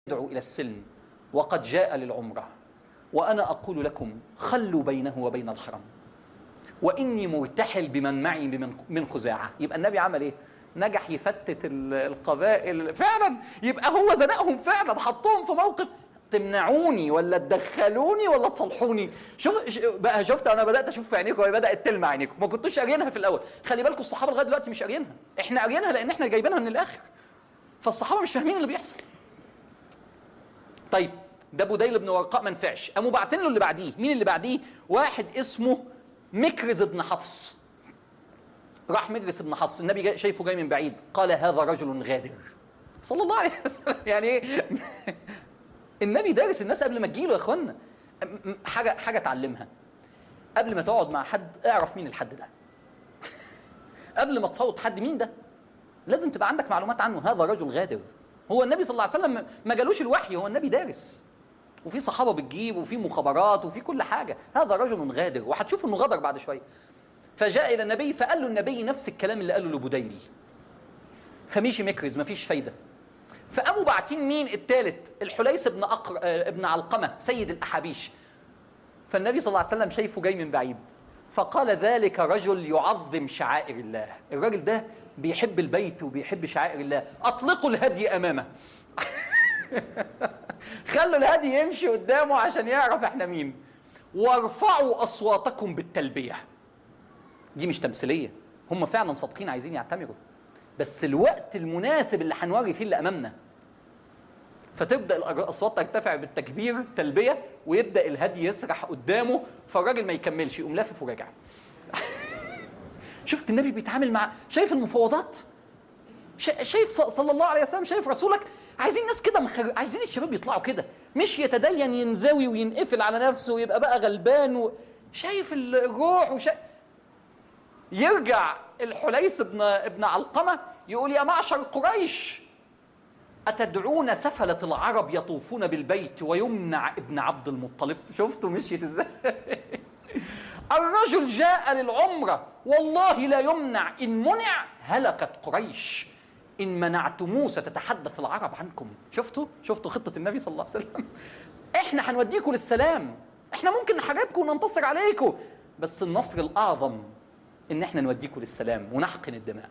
يدعو إلى السلم وقد جاء للعمرة وأنا أقول لكم خلوا بينه وبين الحرم وإني مرتحل بمن معي بمن من خزاعة يبقى النبي عمل إيه؟ نجح يفتت ال- القبائل فعلا يبقى هو زنقهم فعلا حطهم في موقف تمنعوني ولا تدخلوني ولا تصلحوني شوف ش- بقى شفت انا بدات اشوف في عينيكم وهي بدات تلمع عينيكم ما كنتوش قاريينها في الاول خلي بالكم الصحابه لغايه دلوقتي مش قاريينها احنا قاريينها لان احنا جايبينها من الاخر فالصحابه مش فاهمين اللي بيحصل طيب ده بديل بن ورقاء ما نفعش قاموا باعتين له اللي بعديه مين اللي بعديه واحد اسمه مكرز بن حفص راح مجلس بن حفص النبي جاي شايفه جاي من بعيد قال هذا رجل غادر صلى الله عليه وسلم يعني ايه النبي دارس الناس قبل ما تجيله يا اخوانا م- م- حاجه حاجه اتعلمها قبل ما تقعد مع حد اعرف مين الحد ده قبل ما تفوض حد مين ده لازم تبقى عندك معلومات عنه هذا رجل غادر هو النبي صلى الله عليه وسلم ما جالوش الوحي هو النبي دارس وفي صحابه بتجيب وفي مخابرات وفي كل حاجه هذا رجل غادر وهتشوف انه غدر بعد شويه فجاء الى النبي فقال له النبي نفس الكلام اللي قاله لبديل فمشي مكرز مفيش فايده فقاموا باعتين مين الثالث الحليس بن أقر... آه، ابن علقمه سيد الاحابيش فالنبي صلى الله عليه وسلم شايفه جاي من بعيد فقال ذلك رجل يعظم شعائر الله الراجل ده بيحب البيت وبيحب شعائر الله اطلقوا الهدي امامه خلوا الهدي يمشي قدامه عشان يعرف احنا مين وارفعوا اصواتكم بالتلبيه دي مش تمثيليه هم فعلا صادقين عايزين يعتمروا بس الوقت المناسب اللي هنوري فيه اللي امامنا فتبدا الاصوات ترتفع بالتكبير تلبيه ويبدا الهدي يسرح قدامه فالراجل ما يكملش يقوم لافف وراجع شفت النبي بيتعامل مع شايف المفاوضات شا- شايف ص- صلى الله عليه وسلم شايف رسولك عايزين ناس كده مخر... عايزين الشباب يطلعوا كده مش يتدين ينزوي وينقفل على نفسه ويبقى بقى غلبان و... شايف الروح وشا... يرجع الحليس ابن ابن علقمه يقول يا معشر قريش أتدعون سفلة العرب يطوفون بالبيت ويمنع ابن عبد المطلب شفتوا مشيت ازاي الرجل جاء للعمرة والله لا يمنع إن منع هلكت قريش إن منعتموه ستتحدث العرب عنكم شفتوا شفتوا خطة النبي صلى الله عليه وسلم احنا هنوديكم للسلام احنا ممكن نحاربكم وننتصر عليكم بس النصر الأعظم إن احنا نوديكم للسلام ونحقن الدماء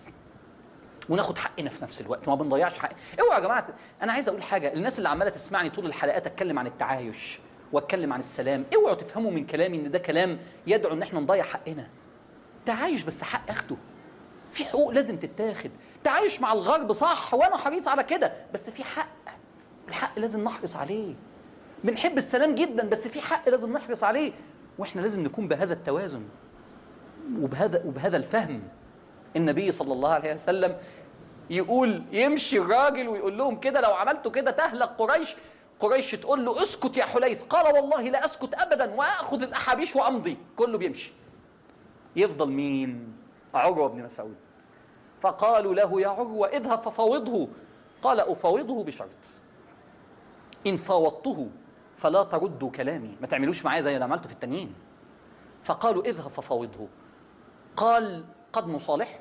وناخد حقنا في نفس الوقت ما بنضيعش حق اوعوا يا جماعه انا عايز اقول حاجه الناس اللي عماله تسمعني طول الحلقات اتكلم عن التعايش واتكلم عن السلام اوعوا تفهموا من كلامي ان ده كلام يدعو ان احنا نضيع حقنا تعايش بس حق اخده في حقوق لازم تتاخد تعايش مع الغرب صح وانا حريص على كده بس في حق الحق لازم نحرص عليه بنحب السلام جدا بس في حق لازم نحرص عليه واحنا لازم نكون بهذا التوازن وبهذا وبهذا الفهم النبي صلى الله عليه وسلم يقول يمشي الراجل ويقول لهم كده لو عملتوا كده تهلك قريش قريش تقول له اسكت يا حليس قال والله لا اسكت ابدا واخذ الاحابيش وامضي كله بيمشي يفضل مين عروه بن مسعود فقالوا له يا عروه اذهب ففاوضه قال افاوضه بشرط ان فاوضته فلا تردوا كلامي ما تعملوش معايا زي اللي عملته في التانيين فقالوا اذهب ففاوضه قال قد نصالحه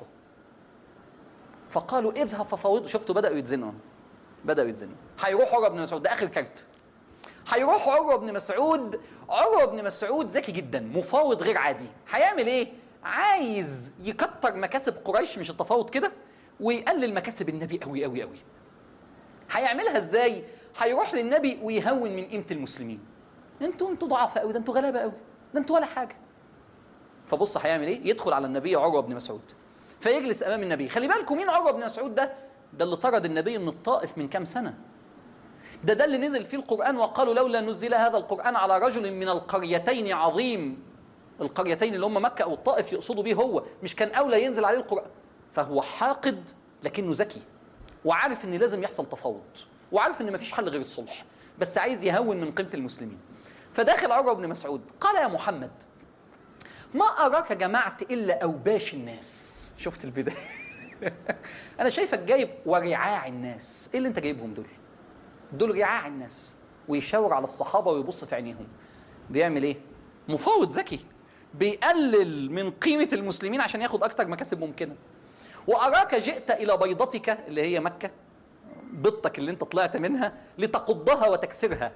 فقالوا اذهب ففاوضه شفتوا بدأوا يتزنوا بدأوا يتزنوا هيروح عروة بن مسعود ده آخر كارت هيروح عروة بن مسعود عروة بن مسعود ذكي جدا مفاوض غير عادي هيعمل ايه عايز يكتر مكاسب قريش مش التفاوض كده ويقلل مكاسب النبي قوي قوي قوي هيعملها ازاي هيروح للنبي ويهون من قيمة المسلمين انتوا انتوا ضعاف قوي ده انتوا غلابه قوي ده انتوا ولا حاجه فبص هيعمل ايه يدخل على النبي عروه بن مسعود فيجلس امام النبي خلي بالكم مين عروه بن مسعود ده ده اللي طرد النبي من الطائف من كام سنه ده ده اللي نزل فيه القران وقالوا لولا نزل هذا القران على رجل من القريتين عظيم القريتين اللي هم مكه او الطائف يقصدوا بيه هو مش كان اولى ينزل عليه القران فهو حاقد لكنه ذكي وعارف ان لازم يحصل تفاوض وعارف ان مفيش حل غير الصلح بس عايز يهون من قيمه المسلمين فداخل عروه بن مسعود قال يا محمد ما أراك جمعت إلا أوباش الناس شفت البداية أنا شايفك جايب ورعاع الناس إيه اللي أنت جايبهم دول دول رعاع الناس ويشاور على الصحابة ويبص في عينيهم بيعمل إيه مفاوض ذكي بيقلل من قيمة المسلمين عشان ياخد أكتر مكاسب ممكنة وأراك جئت إلى بيضتك اللي هي مكة بيضتك اللي انت طلعت منها لتقضها وتكسرها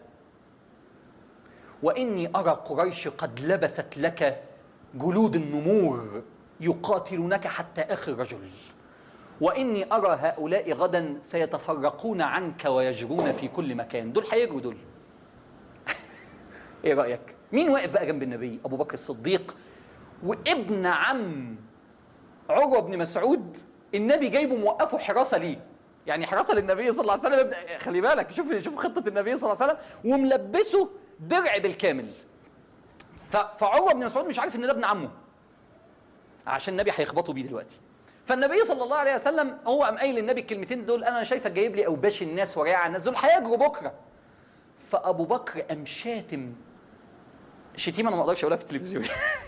واني ارى قريش قد لبست لك جلود النمور يقاتلونك حتى اخر رجل واني ارى هؤلاء غدا سيتفرقون عنك ويجرون في كل مكان دول هيجروا دول ايه رايك مين واقف بقى جنب النبي ابو بكر الصديق وابن عم عروه بن مسعود النبي جايبه موقفه حراسه ليه يعني حراسه للنبي صلى الله عليه وسلم خلي بالك شوف شوف خطه النبي صلى الله عليه وسلم وملبسه درع بالكامل فعروه بن مسعود مش عارف ان ده ابن عمه عشان النبي هيخبطوا بيه دلوقتي فالنبي صلى الله عليه وسلم هو قام قايل للنبي الكلمتين دول انا شايفك جايب لي اوباش الناس ورياع الناس دول هيجروا بكره فابو بكر قام شاتم شتيمه انا ما اقدرش اقولها في التلفزيون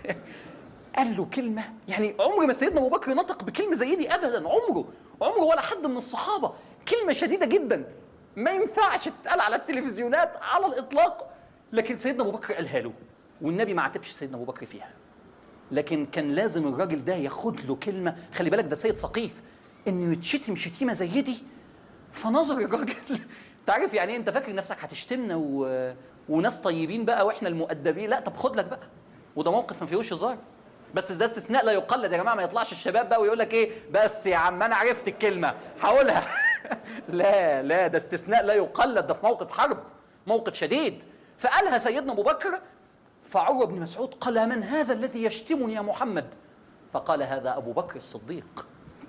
قال له كلمه يعني عمر ما سيدنا ابو بكر نطق بكلمه زي دي ابدا عمره عمره ولا حد من الصحابه كلمه شديده جدا ما ينفعش تتقال على التلفزيونات على الاطلاق لكن سيدنا ابو بكر قالها له والنبي ما عاتبش سيدنا ابو بكر فيها لكن كان لازم الراجل ده ياخد له كلمه خلي بالك ده سيد ثقيف انه يتشتم شتيمه زي دي فنظر الراجل انت عارف يعني انت فاكر نفسك هتشتمنا و... وناس طيبين بقى واحنا المؤدبين لا طب خد لك بقى وده موقف ما فيهوش هزار بس ده استثناء لا يقلد يا جماعه ما يطلعش الشباب بقى ويقول لك ايه بس يا عم انا عرفت الكلمه هقولها لا لا ده استثناء لا يقلد ده في موقف حرب موقف شديد فقالها سيدنا ابو بكر فعروه بن مسعود قال من هذا الذي يشتمني يا محمد فقال هذا ابو بكر الصديق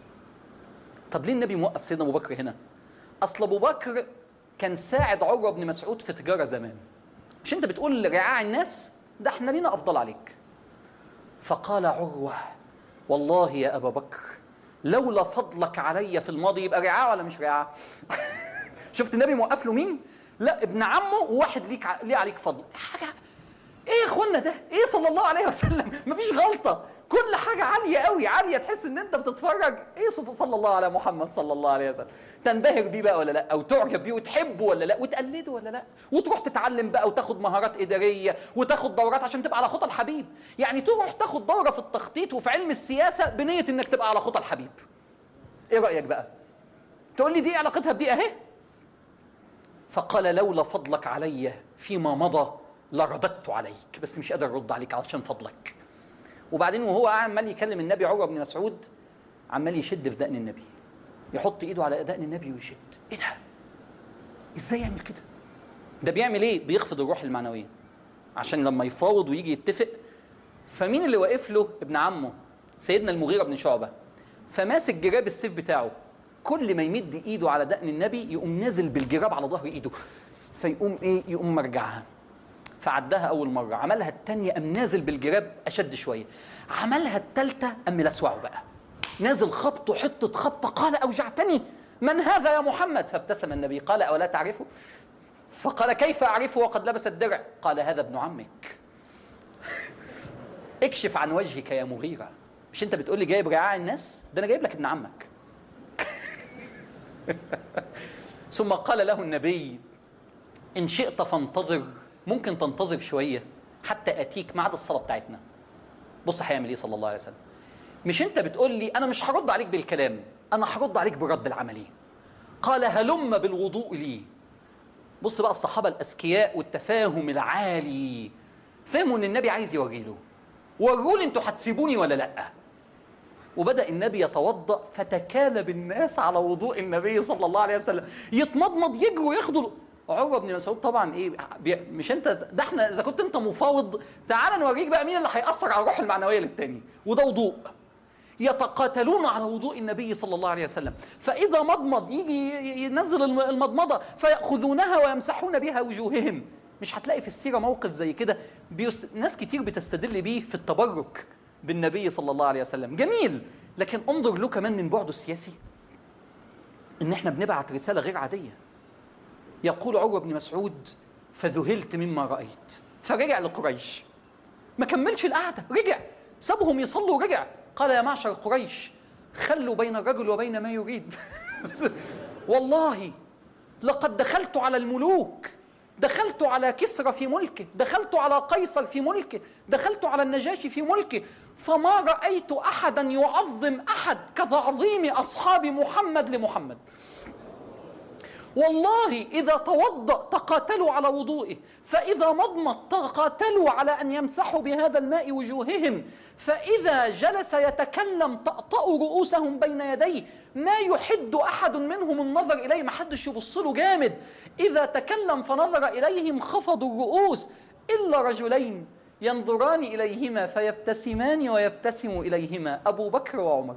طب ليه النبي موقف سيدنا ابو بكر هنا اصل ابو بكر كان ساعد عروه بن مسعود في تجاره زمان مش انت بتقول رعاع الناس ده احنا لينا افضل عليك فقال عروه والله يا ابا بكر لولا فضلك علي في الماضي يبقى رعاع ولا مش رعاع شفت النبي موقف له مين لا ابن عمه وواحد ليك ليه عليك فضل حاجه ايه يا اخوانا ده ايه صلى الله عليه وسلم مفيش غلطه كل حاجه عاليه قوي عاليه تحس ان انت بتتفرج ايه صلى الله على محمد صلى الله عليه وسلم تنبهر بيه بقى ولا لا او تعجب بيه وتحبه ولا لا وتقلده ولا لا وتروح تتعلم بقى وتاخد مهارات اداريه وتاخد دورات عشان تبقى على خطى الحبيب يعني تروح تاخد دوره في التخطيط وفي علم السياسه بنيه انك تبقى على خطى الحبيب ايه رايك بقى تقول لي دي علاقتها بدي اهي فقال لولا فضلك علي فيما مضى لرددت عليك بس مش قادر ارد عليك علشان فضلك وبعدين وهو عمال يكلم النبي عروه بن مسعود عمال يشد في دقن النبي يحط ايده على دقن النبي ويشد ايه ده ازاي يعمل كده ده بيعمل ايه بيخفض الروح المعنويه عشان لما يفاوض ويجي يتفق فمين اللي واقف له ابن عمه سيدنا المغيره بن شعبه فماسك جراب السيف بتاعه كل ما يمد ايده على دقن النبي يقوم نازل بالجراب على ظهر ايده فيقوم ايه يقوم مرجعها فعدها اول مره عملها الثانيه قام نازل بالجراب اشد شويه عملها الثالثه قام ملسوعه بقى نازل خبطه حته خبطه قال اوجعتني من هذا يا محمد فابتسم النبي قال اولا تعرفه فقال كيف اعرفه وقد لبس الدرع قال هذا ابن عمك اكشف عن وجهك يا مغيره مش انت بتقول لي جايب رعاع الناس ده انا جايب لك ابن عمك ثم قال له النبي ان شئت فانتظر ممكن تنتظر شويه حتى اتيك ميعاد الصلاه بتاعتنا بص هيعمل ايه صلى الله عليه وسلم مش انت بتقول لي انا مش هرد عليك بالكلام انا هرد عليك بالرد العملي قال هلم بالوضوء لي بص بقى الصحابه الاذكياء والتفاهم العالي فهموا ان النبي عايز يوري له وروا لي انتوا هتسيبوني ولا لا وبدا النبي يتوضا فتكالب الناس على وضوء النبي صلى الله عليه وسلم يتمضمض يجروا ياخدوا عروه بن مسعود طبعا ايه مش انت ده احنا اذا كنت انت مفاوض تعال نوريك بقى مين اللي هيأثر على الروح المعنويه للتاني وده وضوء يتقاتلون على وضوء النبي صلى الله عليه وسلم فإذا مضمض يجي ينزل المضمضة فيأخذونها ويمسحون بها وجوههم مش هتلاقي في السيرة موقف زي كده بيست... ناس كتير بتستدل بيه في التبرك بالنبي صلى الله عليه وسلم جميل لكن انظر له كمان من بعده السياسي ان احنا بنبعت رسالة غير عادية يقول عروة بن مسعود فذهلت مما رأيت فرجع لقريش ما كملش القعدة رجع سابهم يصلوا ورجع قال يا معشر قريش خلوا بين الرجل وبين ما يريد والله لقد دخلت على الملوك دخلت على كسرى في ملكه دخلت على قيصر في ملكه دخلت على النجاشي في ملكه فما رأيت أحدا يعظم أحد كتعظيم أصحاب محمد لمحمد والله إذا توضأ تقاتلوا على وضوئه فإذا مضمض تقاتلوا على أن يمسحوا بهذا الماء وجوههم فإذا جلس يتكلم تأطأوا رؤوسهم بين يديه ما يحد أحد منهم النظر إليه ما حدش يبص له جامد إذا تكلم فنظر إليهم خفضوا الرؤوس إلا رجلين ينظران إليهما فيبتسمان ويبتسم إليهما أبو بكر وعمر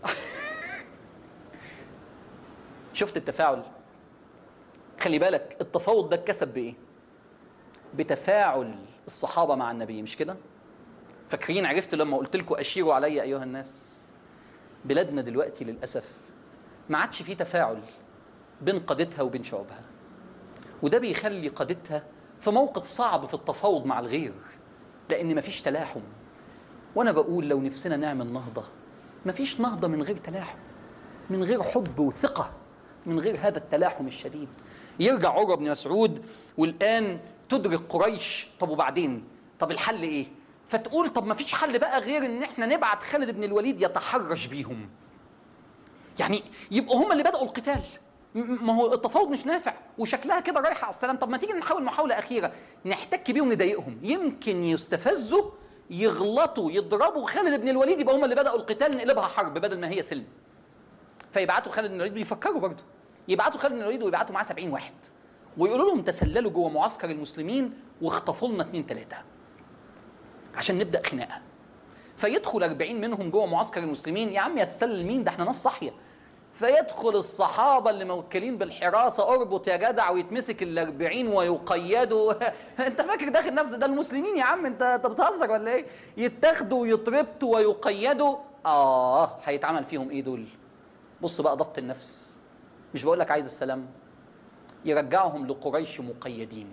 شفت التفاعل خلي بالك التفاوض ده اتكسب بايه بتفاعل الصحابه مع النبي مش كده فاكرين عرفت لما قلت لكم اشيروا علي ايها الناس بلادنا دلوقتي للاسف ما عادش في تفاعل بين قادتها وبين شعوبها وده بيخلي قادتها في موقف صعب في التفاوض مع الغير لان مفيش تلاحم وانا بقول لو نفسنا نعمل نهضه مفيش نهضه من غير تلاحم من غير حب وثقه من غير هذا التلاحم الشديد يرجع عروة بن مسعود والآن تدرك قريش طب وبعدين طب الحل إيه فتقول طب ما فيش حل بقى غير ان احنا نبعت خالد بن الوليد يتحرش بيهم يعني يبقوا هم اللي بدأوا القتال م- ما هو التفاوض مش نافع وشكلها كده رايحه على السلام طب ما تيجي نحاول محاوله اخيره نحتك بيهم نضايقهم يمكن يستفزوا يغلطوا يضربوا خالد بن الوليد يبقى هم اللي بدأوا القتال نقلبها حرب بدل ما هي سلم فيبعتوا خالد بن الوليد بيفكروا برضه يبعتوا خالد بن الوليد ويبعتوا معاه 70 واحد ويقولوا لهم تسللوا جوه معسكر المسلمين واخطفوا لنا اثنين ثلاثه عشان نبدا خناقه فيدخل 40 منهم جوه معسكر المسلمين يا عم يتسلل مين ده احنا ناس صاحيه فيدخل الصحابه اللي موكلين بالحراسه اربط يا جدع ويتمسك ال 40 ويقيدوا انت فاكر داخل نفس ده المسلمين يا عم انت انت بتهزر ولا ايه؟ يتاخدوا ويتربطوا ويقيدوا اه هيتعمل فيهم ايه دول؟ بص بقى ضبط النفس مش بقول لك عايز السلام يرجعهم لقريش مقيدين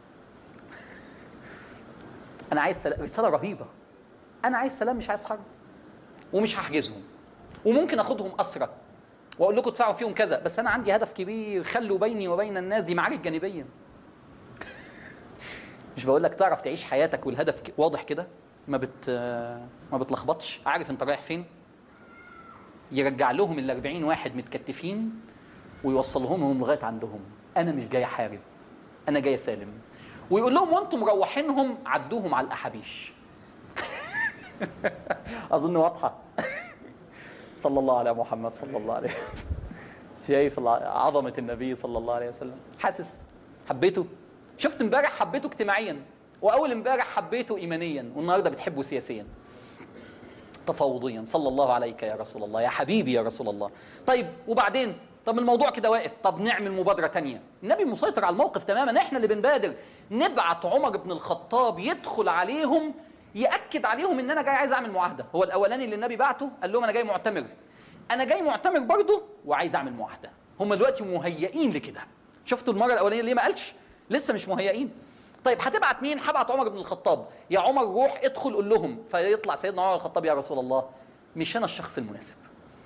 انا عايز سلام رساله رهيبه انا عايز سلام مش عايز حرب ومش هحجزهم وممكن اخدهم اسرى واقول لكم ادفعوا فيهم كذا بس انا عندي هدف كبير خلوا بيني وبين الناس دي معارك جانبيه مش بقول لك تعرف تعيش حياتك والهدف ك- واضح كده ما بت ما بتلخبطش عارف انت رايح فين يرجع لهم ال 40 واحد متكتفين ويوصلهم لهم لغايه عندهم انا مش جاي احارب انا جاي اسالم ويقول لهم وانتم مروحينهم عدوهم على الاحابيش اظن واضحه صلى الله على محمد صلى الله عليه وسلم شايف الع- عظمه النبي صلى الله عليه وسلم حاسس حبيته شفت امبارح حبيته اجتماعيا واول امبارح حبيته ايمانيا والنهارده بتحبه سياسيا تفاوضيا صلى الله عليك يا رسول الله يا حبيبي يا رسول الله طيب وبعدين طب الموضوع كده واقف طب نعمل مبادرة تانية النبي مسيطر على الموقف تماما احنا اللي بنبادر نبعت عمر بن الخطاب يدخل عليهم يأكد عليهم ان انا جاي عايز اعمل معاهدة هو الاولاني اللي النبي بعته قال لهم انا جاي معتمر انا جاي معتمر برضه وعايز اعمل معاهدة هم دلوقتي مهيئين لكده شفتوا المرة الاولانية ليه ما قالش لسه مش مهيئين طيب هتبعت مين؟ هبعت عمر بن الخطاب، يا عمر روح ادخل قول لهم، فيطلع سيدنا عمر بن الخطاب يا رسول الله مش انا الشخص المناسب.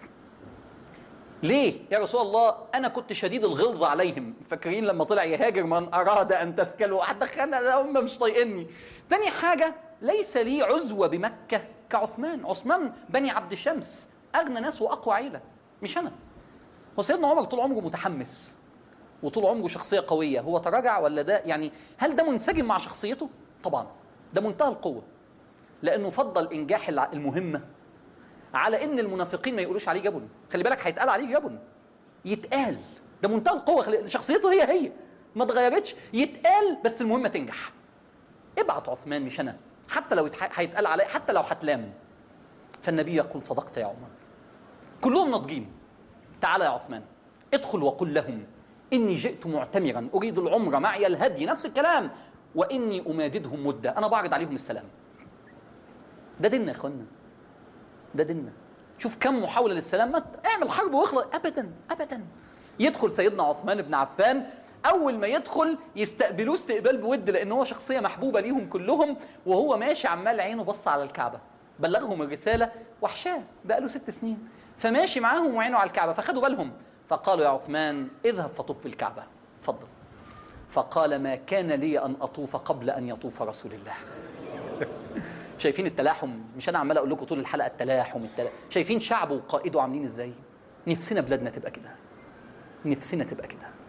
ليه؟ يا رسول الله انا كنت شديد الغلظه عليهم، فاكرين لما طلع يهاجر من اراد ان تثكلوا هتدخلنا ده هم مش طايقني. تاني حاجه ليس لي عزوه بمكه كعثمان، عثمان بني عبد الشمس اغنى ناس واقوى عيله مش انا. هو سيدنا عمر طول عمره متحمس وطول عمره شخصيه قويه هو تراجع ولا ده يعني هل ده منسجم مع شخصيته طبعا ده منتهى القوه لانه فضل انجاح الع- المهمه على ان المنافقين ما يقولوش عليه جبن خلي بالك هيتقال عليه جبن يتقال ده منتهى القوه خلي... شخصيته هي هي ما اتغيرتش يتقال بس المهمه تنجح ابعت عثمان مش انا حتى لو يتح- هيتقال عليه حتى لو هتلام فالنبي يقول صدقت يا عمر كلهم ناضجين تعال يا عثمان ادخل وقل لهم إني جئت معتمرا أريد العمرة معي الهدي نفس الكلام وإني أماددهم مدة أنا بعرض عليهم السلام ده ديننا يا إخوانا ده ديننا شوف كم محاولة للسلام ما ت- اعمل حرب واخلص أبدا أبدا يدخل سيدنا عثمان بن عفان أول ما يدخل يستقبلوه استقبال بود لأن هو شخصية محبوبة ليهم كلهم وهو ماشي عمال عينه بص على الكعبة بلغهم الرسالة وحشاه بقى له ست سنين فماشي معاهم وعينه على الكعبة فخدوا بالهم فقالوا يا عثمان اذهب فطف في الكعبة اتفضل فقال ما كان لي أن أطوف قبل أن يطوف رسول الله شايفين التلاحم مش انا عمال اقول لكم طول الحلقه التلاحم التلاحم شايفين شعبه وقائده عاملين ازاي نفسنا بلادنا تبقى كده نفسنا تبقى كده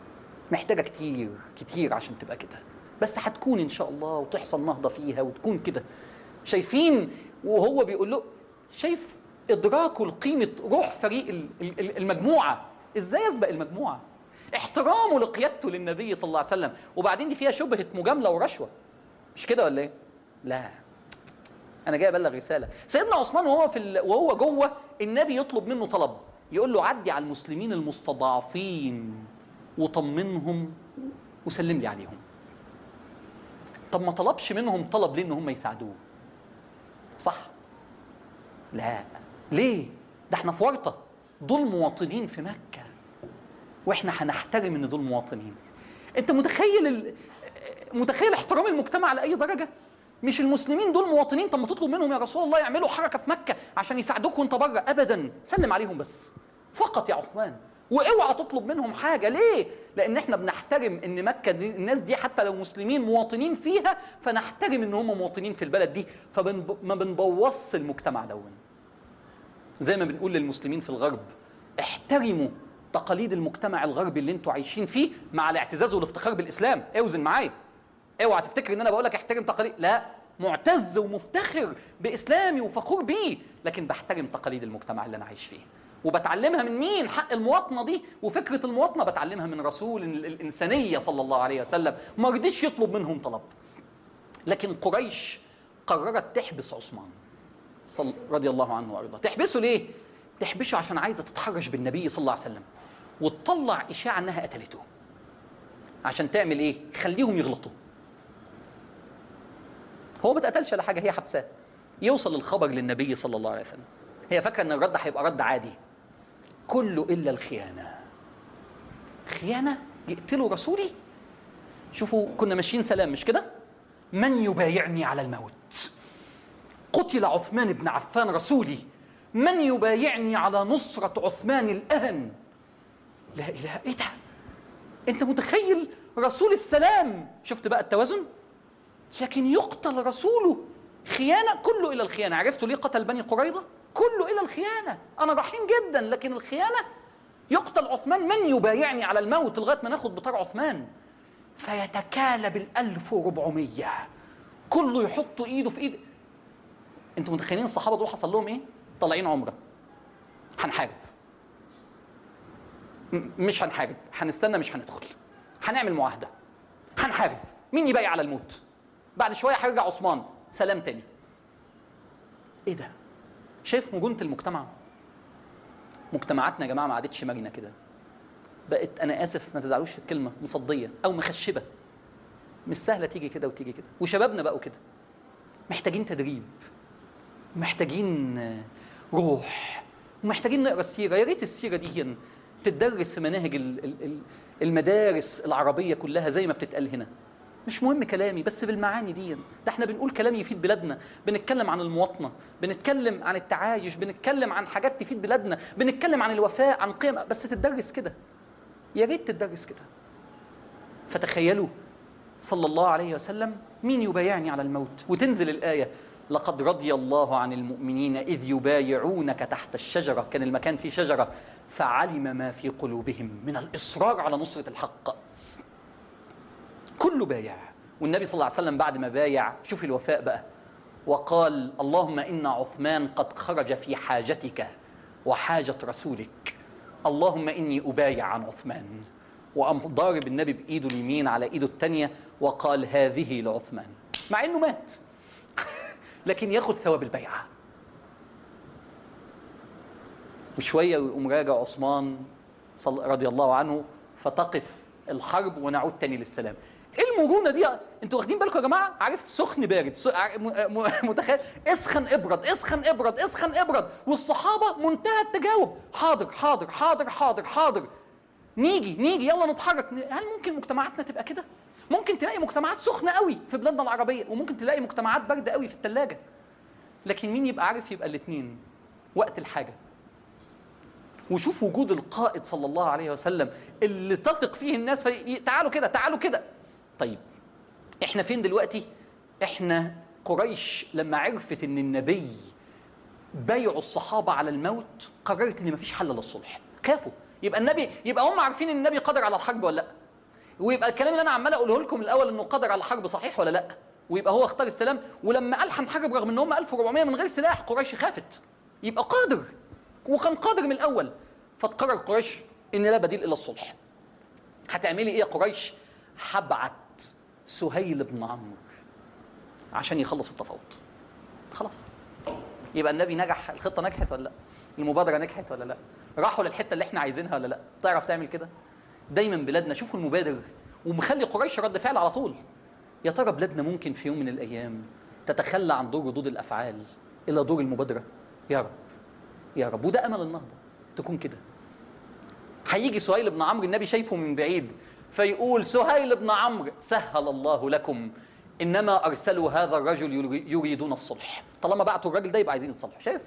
محتاجه كتير كتير عشان تبقى كده بس هتكون ان شاء الله وتحصل نهضه فيها وتكون كده شايفين وهو بيقول له شايف ادراكه لقيمه روح فريق ال- ال- المجموعه ازاي يسبق المجموعه احترامه لقيادته للنبي صلى الله عليه وسلم وبعدين دي فيها شبهه مجامله ورشوه مش كده ولا ايه لا انا جاي ابلغ رساله سيدنا عثمان وهو في ال... وهو جوه النبي يطلب منه طلب يقول له عدي على المسلمين المستضعفين وطمنهم وسلم لي عليهم طب ما طلبش منهم طلب ليه ان هم يساعدوه صح لا ليه ده احنا في ورطه دول مواطنين في مكه واحنا هنحترم ان دول مواطنين انت متخيل ال... متخيل احترام المجتمع لاي درجه مش المسلمين دول مواطنين طب ما تطلب منهم يا رسول الله يعملوا حركه في مكه عشان يساعدوك وانت بره ابدا سلم عليهم بس فقط يا عثمان واوعى تطلب منهم حاجه ليه لان احنا بنحترم ان مكه دي الناس دي حتى لو مسلمين مواطنين فيها فنحترم ان هم مواطنين في البلد دي فما بنبوظش المجتمع دون زي ما بنقول للمسلمين في الغرب احترموا تقاليد المجتمع الغربي اللي انتوا عايشين فيه مع الاعتزاز والافتخار بالاسلام اوزن معايا اوعى تفتكر ان انا بقول لك احترم تقاليد لا معتز ومفتخر باسلامي وفخور بيه لكن بحترم تقاليد المجتمع اللي انا عايش فيه وبتعلمها من مين حق المواطنه دي وفكره المواطنه بتعلمها من رسول الانسانيه صلى الله عليه وسلم ما رضيش يطلب منهم طلب لكن قريش قررت تحبس عثمان صل رضي الله عنه وارضاه تحبسه ليه تحبسه عشان عايزه تتحرش بالنبي صلى الله عليه وسلم وتطلع اشاعه انها قتلته عشان تعمل ايه خليهم يغلطوا هو ما اتقتلش ولا حاجه هي حبساه يوصل الخبر للنبي صلى الله عليه وسلم هي فاكره ان الرد هيبقى رد عادي كله الا الخيانه خيانه يقتلوا رسولي شوفوا كنا ماشيين سلام مش كده من يبايعني على الموت قتل عثمان بن عفان رسولي من يبايعني على نصرة عثمان الأهن لا إله إيه ده أنت متخيل رسول السلام شفت بقى التوازن لكن يقتل رسوله خيانة كله إلى الخيانة عرفتوا ليه قتل بني قريظة كله إلى الخيانة أنا رحيم جدا لكن الخيانة يقتل عثمان من يبايعني على الموت لغاية ما ناخد بطار عثمان فيتكالب الألف وربعمية كله يحط إيده في إيد أنتوا متخيلين الصحابة دول حصل لهم إيه؟ طالعين عمرة هنحارب مش هنحارب هنستنى مش هندخل هنعمل معاهدة هنحارب مين يبايع على الموت بعد شوية هيرجع عثمان سلام تاني ايه ده شايف مجونة المجتمع مجتمعاتنا يا جماعة ما عادتش مرنة كده بقت انا اسف ما تزعلوش في الكلمة مصدية او مخشبة مش سهلة تيجي كده وتيجي كده وشبابنا بقوا كده محتاجين تدريب محتاجين روح ومحتاجين نقرا السيره يا ريت السيره دي تدرس في مناهج المدارس العربيه كلها زي ما بتتقال هنا مش مهم كلامي بس بالمعاني دي ده احنا بنقول كلام يفيد بلادنا بنتكلم عن المواطنه بنتكلم عن التعايش بنتكلم عن حاجات تفيد بلادنا بنتكلم عن الوفاء عن قيم بس تدرس كده يا ريت تدرس كده فتخيلوا صلى الله عليه وسلم مين يبايعني على الموت وتنزل الايه لقد رضي الله عن المؤمنين إذ يبايعونك تحت الشجرة كان المكان فيه شجرة فعلم ما في قلوبهم من الإصرار على نصرة الحق كله بايع والنبي صلى الله عليه وسلم بعد ما بايع شوف الوفاء بقى وقال اللهم إن عثمان قد خرج في حاجتك وحاجة رسولك اللهم إني أبايع عن عثمان وقام ضارب النبي بإيده اليمين على إيده الثانية وقال هذه لعثمان مع إنه مات لكن ياخد ثواب البيعة وشوية ويقوم راجع عثمان رضي الله عنه فتقف الحرب ونعود تاني للسلام ايه المرونة دي انتوا واخدين بالكم يا جماعة عارف سخن بارد متخيل اسخن ابرد اسخن ابرد اسخن ابرد والصحابة منتهى التجاوب حاضر حاضر حاضر حاضر حاضر نيجي نيجي يلا نتحرك هل ممكن مجتمعاتنا تبقى كده ممكن تلاقي مجتمعات سخنه قوي في بلادنا العربيه وممكن تلاقي مجتمعات بارده قوي في الثلاجه لكن مين يبقى عارف يبقى الاثنين وقت الحاجه وشوف وجود القائد صلى الله عليه وسلم اللي تثق فيه الناس في... تعالوا كده تعالوا كده طيب احنا فين دلوقتي احنا قريش لما عرفت ان النبي بايعوا الصحابه على الموت قررت ان مفيش حل للصلح خافوا يبقى النبي يبقى هم عارفين ان النبي قادر على الحرب ولا لا ويبقى الكلام اللي انا عمال اقوله لكم الاول انه قدر على الحرب صحيح ولا لا ويبقى هو اختار السلام ولما قال هنحارب رغم ان هم 1400 من غير سلاح قريش خافت يبقى قادر وكان قادر من الاول فتقرر قريش ان لا بديل الا الصلح هتعملي ايه يا قريش هبعت سهيل بن عمرو عشان يخلص التفاوض خلاص يبقى النبي نجح الخطه نجحت ولا لا المبادره نجحت ولا لا راحوا للحته اللي احنا عايزينها ولا لا تعرف تعمل كده دايما بلادنا شوفوا المبادر ومخلي قريش رد فعل على طول يا ترى بلادنا ممكن في يوم من الايام تتخلى عن دور ردود الافعال الى دور المبادره يا رب يا رب وده امل النهضه تكون كده هيجي سهيل بن عمرو النبي شايفه من بعيد فيقول سهيل بن عمرو سهل الله لكم انما ارسلوا هذا الرجل يريدون الصلح طالما بعتوا الراجل ده يبقى عايزين الصلح شايف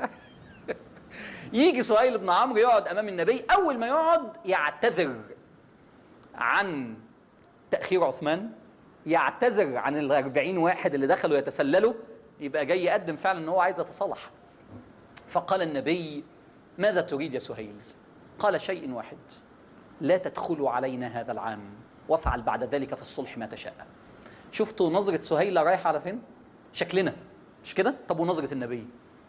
يجي سهيل بن عمرو يقعد امام النبي اول ما يقعد يعتذر عن تاخير عثمان يعتذر عن الأربعين واحد اللي دخلوا يتسللوا يبقى جاي يقدم فعلا ان هو عايز يتصالح فقال النبي ماذا تريد يا سهيل قال شيء واحد لا تدخلوا علينا هذا العام وافعل بعد ذلك في الصلح ما تشاء شفتوا نظرة سهيلة رايحة على فين شكلنا مش كده طب ونظرة النبي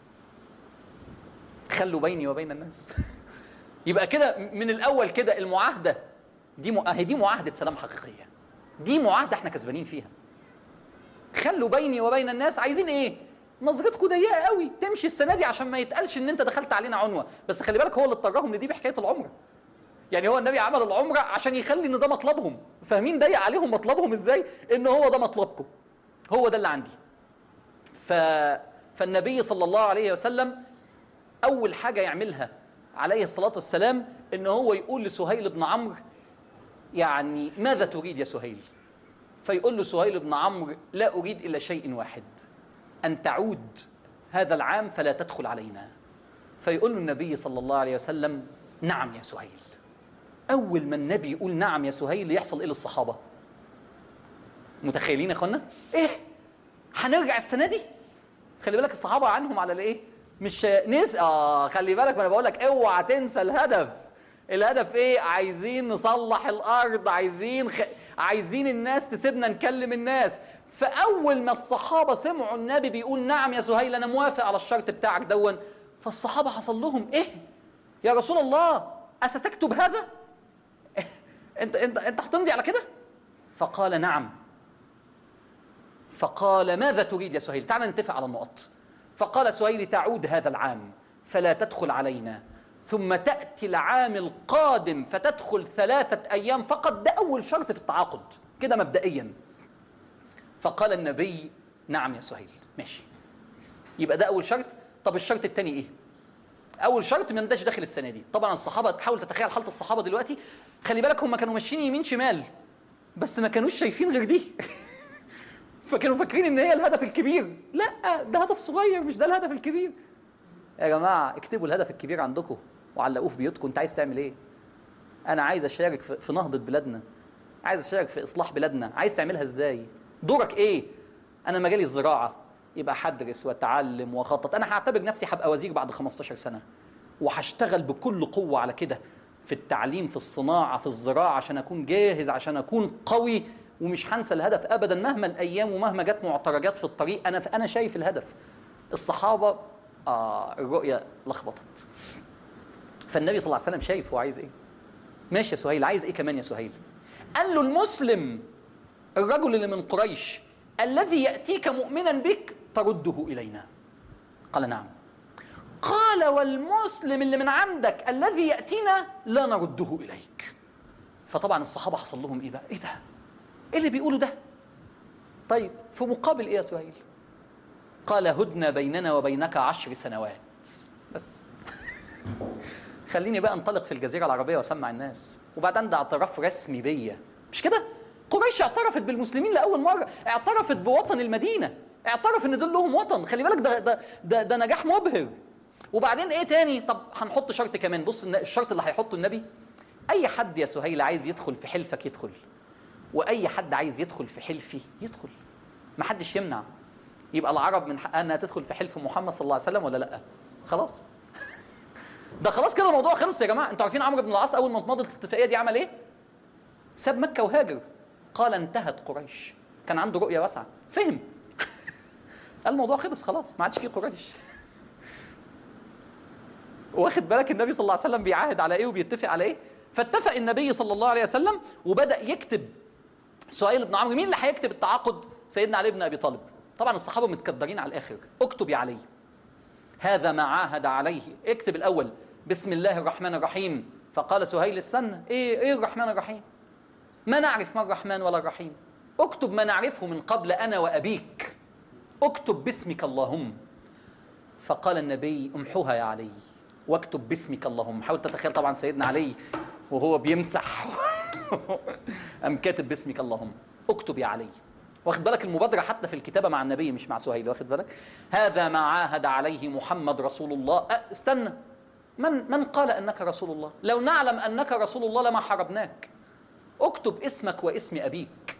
خلوا بيني وبين الناس يبقى كده من الاول كده المعاهده دي م... دي معاهده سلام حقيقيه دي معاهده احنا كسبانين فيها خلوا بيني وبين الناس عايزين ايه نظرتكم ضيقه قوي تمشي السنه دي عشان ما يتقالش ان انت دخلت علينا عنوه بس خلي بالك هو اللي اضطرهم لدي بحكايه العمره يعني هو النبي عمل العمره عشان يخلي ان ده مطلبهم فاهمين ضيق عليهم مطلبهم ازاي ان هو ده مطلبكم هو ده اللي عندي ف... فالنبي صلى الله عليه وسلم اول حاجه يعملها عليه الصلاه والسلام ان هو يقول لسهيل بن عمرو يعني ماذا تريد يا سهيل فيقول له سهيل بن عمرو لا اريد الا شيء واحد ان تعود هذا العام فلا تدخل علينا فيقول له النبي صلى الله عليه وسلم نعم يا سهيل اول ما النبي يقول نعم يا سهيل يحصل ايه للصحابه متخيلين يا اخوانا ايه هنرجع السنه دي خلي بالك الصحابه عنهم على الايه مش نس اه خلي بالك ما انا بقول لك اوعى تنسى الهدف الهدف ايه عايزين نصلح الارض عايزين خ... عايزين الناس تسيبنا نكلم الناس فاول ما الصحابه سمعوا النبي بيقول نعم يا سهيل انا موافق على الشرط بتاعك دون فالصحابه حصل لهم ايه يا رسول الله استكتب هذا انت انت انت هتمضي على كده فقال نعم فقال ماذا تريد يا سهيل تعال نتفق على النقط فقال سهيل تعود هذا العام فلا تدخل علينا ثم تأتي العام القادم فتدخل ثلاثة أيام فقط ده أول شرط في التعاقد كده مبدئيا فقال النبي نعم يا سهيل ماشي يبقى ده أول شرط طب الشرط الثاني إيه أول شرط ما نداش داخل السنة دي طبعا الصحابة تحاول تتخيل حالة الصحابة دلوقتي خلي بالك هم كانوا ماشيين يمين شمال بس ما كانوش شايفين غير دي فكانوا فاكرين ان هي الهدف الكبير لا ده هدف صغير مش ده الهدف الكبير يا جماعه اكتبوا الهدف الكبير عندكم وعلقوه في بيوتكم انت عايز تعمل ايه انا عايز اشارك في نهضه بلادنا عايز اشارك في اصلاح بلادنا عايز تعملها ازاي دورك ايه انا مجالي الزراعه يبقى هدرس واتعلم واخطط انا هعتبر نفسي هبقى وزير بعد 15 سنه وهشتغل بكل قوه على كده في التعليم في الصناعه في الزراعه عشان اكون جاهز عشان اكون قوي ومش هنسى الهدف ابدا مهما الايام ومهما جت معترجات في الطريق انا انا شايف الهدف الصحابه آه الرؤيه لخبطت فالنبي صلى الله عليه وسلم شايف هو عايز ايه ماشي يا سهيل عايز ايه كمان يا سهيل قال له المسلم الرجل اللي من قريش الذي ياتيك مؤمنا بك ترده الينا قال نعم قال والمسلم اللي من عندك الذي ياتينا لا نرده اليك فطبعا الصحابه حصل لهم ايه بقى ايه ده ايه اللي بيقوله ده طيب في مقابل ايه يا سهيل قال هدنا بيننا وبينك عشر سنوات بس خليني بقى انطلق في الجزيره العربيه واسمع الناس وبعدين ده اعتراف رسمي بيا مش كده قريش اعترفت بالمسلمين لاول مره اعترفت بوطن المدينه اعترف ان دول لهم وطن خلي بالك ده ده ده, ده نجاح مبهر وبعدين ايه تاني طب هنحط شرط كمان بص الشرط اللي هيحطه النبي اي حد يا سهيل عايز يدخل في حلفك يدخل واي حد عايز يدخل في حلفي يدخل ما حدش يمنع يبقى العرب من حقها انها تدخل في حلف محمد صلى الله عليه وسلم ولا لا خلاص ده خلاص كده الموضوع خلص يا جماعه انتوا عارفين عمرو بن العاص اول ما اتمضت الاتفاقيه دي عمل ايه ساب مكة وهاجر قال انتهت قريش كان عنده رؤية واسعة فهم قال الموضوع خلص خلاص ما عادش فيه قريش واخد بالك النبي صلى الله عليه وسلم بيعاهد على ايه وبيتفق على ايه فاتفق النبي صلى الله عليه وسلم وبدا يكتب سهيل بن عمرو مين اللي هيكتب التعاقد سيدنا علي بن ابي طالب طبعا الصحابه متكدرين على الاخر اكتب يا علي هذا ما عاهد عليه اكتب الاول بسم الله الرحمن الرحيم فقال سهيل استنى ايه ايه الرحمن الرحيم ما نعرف ما الرحمن ولا الرحيم اكتب ما نعرفه من قبل انا وابيك اكتب باسمك اللهم فقال النبي امحوها يا علي واكتب باسمك اللهم حاول تتخيل طبعا سيدنا علي وهو بيمسح أم كاتب باسمك اللهم اكتب يا علي واخد بالك المبادرة حتى في الكتابة مع النبي مش مع سهيل واخد بالك هذا ما عاهد عليه محمد رسول الله أه استنى من من قال أنك رسول الله لو نعلم أنك رسول الله لما حاربناك اكتب اسمك واسم أبيك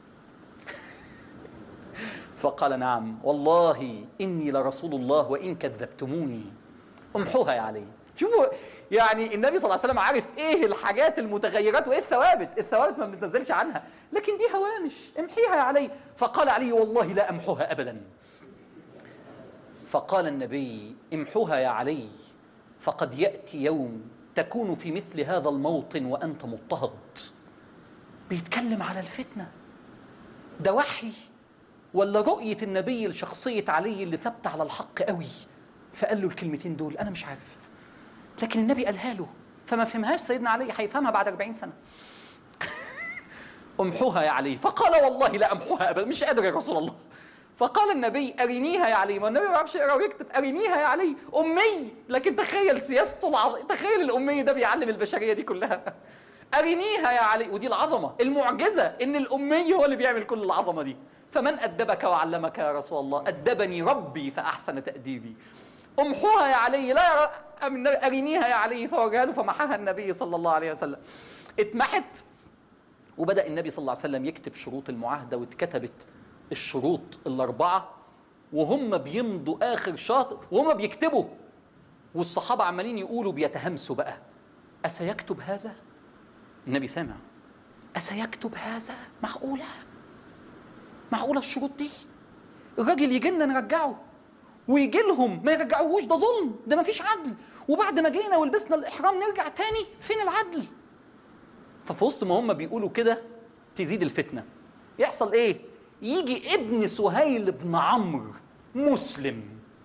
فقال نعم والله إني لرسول الله وإن كذبتموني امحوها يا علي شوفوا يعني النبي صلى الله عليه وسلم عارف ايه الحاجات المتغيرات وايه الثوابت الثوابت ما بنتنزلش عنها لكن دي هوامش امحيها يا علي فقال علي والله لا امحوها ابدا فقال النبي امحوها يا علي فقد ياتي يوم تكون في مثل هذا الموطن وانت مضطهد بيتكلم على الفتنه ده وحي ولا رؤيه النبي لشخصيه علي اللي ثبت على الحق قوي فقال له الكلمتين دول انا مش عارف لكن النبي قالها له فما فهمهاش سيدنا علي هيفهمها بعد 40 سنه امحوها يا علي فقال والله لا امحوها ابدا مش قادر يا رسول الله فقال النبي ارنيها يا علي ما النبي ما يعرفش يقرا ويكتب ارنيها يا علي امي لكن تخيل سياسته العظ... تخيل الامي ده بيعلم البشريه دي كلها ارنيها يا علي ودي العظمه المعجزه ان الامي هو اللي بيعمل كل العظمه دي فمن ادبك وعلمك يا رسول الله ادبني ربي فاحسن تاديبي امحوها يا علي لا يرى ارنيها يا علي فوجها له فمحاها النبي صلى الله عليه وسلم اتمحت وبدا النبي صلى الله عليه وسلم يكتب شروط المعاهده واتكتبت الشروط الاربعه وهم بيمضوا اخر شاطر وهم بيكتبوا والصحابه عمالين يقولوا بيتهمسوا بقى اسيكتب هذا النبي سامع اسيكتب هذا معقوله معقوله الشروط دي الراجل يجي لنا نرجعه ويجي لهم ما يرجعوهوش ده ظلم ده ما فيش عدل وبعد ما جينا ولبسنا الاحرام نرجع تاني فين العدل ففي وسط ما هم بيقولوا كده تزيد الفتنه يحصل ايه يجي ابن سهيل بن عمرو مسلم